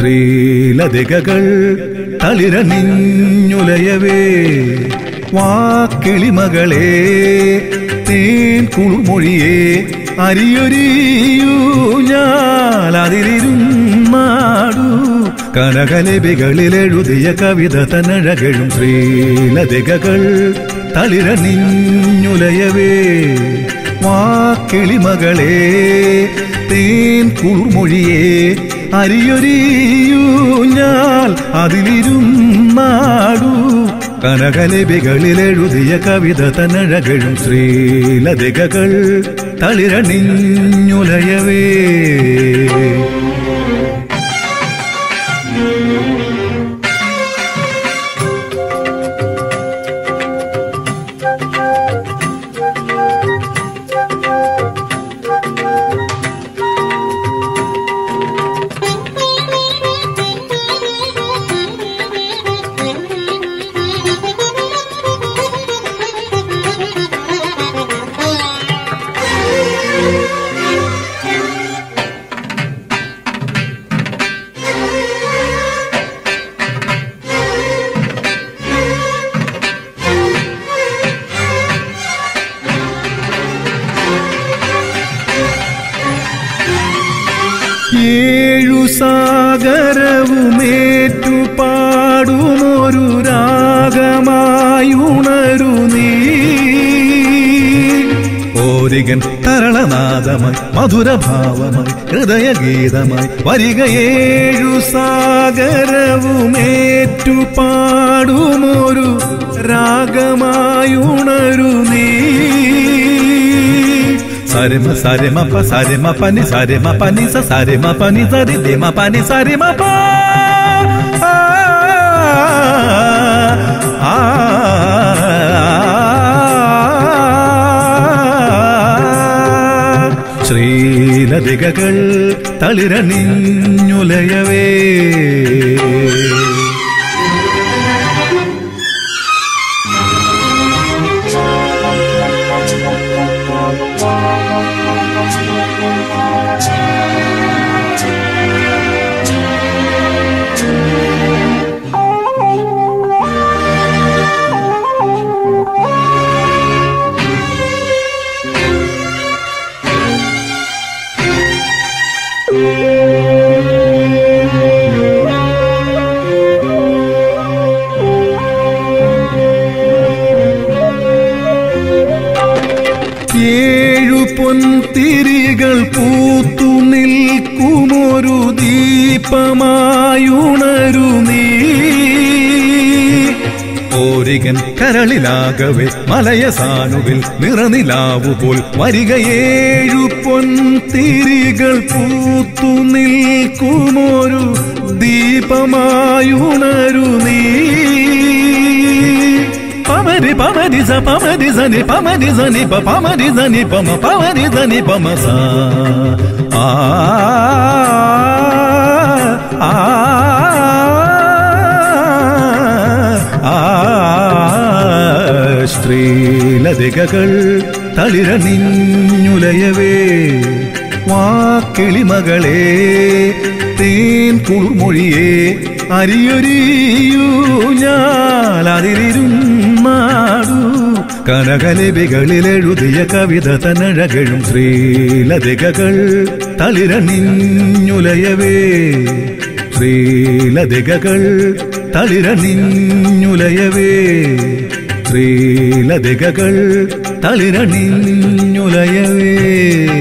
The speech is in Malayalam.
ശ്രീലതികകൾ തളിരണിഞ്ഞുലയവേ വാക്കിളിമകളെ തേൻ കുളിർമൊഴിയേ അരിയൊരിയൂ ഞാലതിരുന്നാടു കനകലിപികളിൽ എഴുതിയ കവിത തനഴകഴും ശ്രീലതികകൾ തളിരണിഞ്ഞുലയവേ വാക്കിളിമകളെ തേൻ കുളിർമൊഴിയേ അരിയൊരിയൂ ഞാൻ അതിലിരുന്നാടു കനകലിപികളിൽ എഴുതിയ കവിത തനഴകഴും ശ്രീലതികകൾ തളിരണിഞ്ഞുലയവേ ഏഴു സാഗരവുമേറ്റു പാടുമൊരു രാഗമായുണരു നീ ഓരികൻ തരളനാദമായി മധുരഭാവമായി ഹൃദയഗീതമായി വരിക ഏഴു സാഗരവുമേറ്റു പാടുമൊരു രാഗമായുണരു നീ സരിമ സരിമ പ സരിമ പനി സരിമ പനി സ സരിമ പനി സരി ദിമ പനി സരിമ പ ആ, ആ, ശ്രീലതികകൾ തളിരണിഞ്ഞുലയവേ ഏഴു പൊൻതിരികൾ പൂത്തു നിൽക്കുമൊരു ദീപമായുണരു നീ ഓരികൻ കരളിലാകവെ മലയസാനുവിൽ നിറനിലാവുപോൽ വരിക ഏഴു പൊൻതിരികൾ പൂത്തു നിൽക്കുമൊരു ദീപമായുണരു നീ പമരി പമരി സ പമരി സനി പമരി സനി പ പമരി സനി പമ പമരി സനി പമ സ ആ ആ ആ സ്ത്രീലതികകൾ തളിരണിഞ്ഞുലയവേ വാക്കിളിമകളെ തേൻ കുളിർമൊഴിയേ അരിയൊരിയൂ ഞാലതിരുന്നാടു കനകലിപികളിൽ എഴുതിയ കവിത തനഴകഴും ശ്രീലതികകൾ തളിരണിഞ്ഞുലയവേ ശ്രീലതികകൾ തളിരണിഞ്ഞുലയവേ ശ്രീലതികകൾ തളിരണിഞ്ഞുലയവേ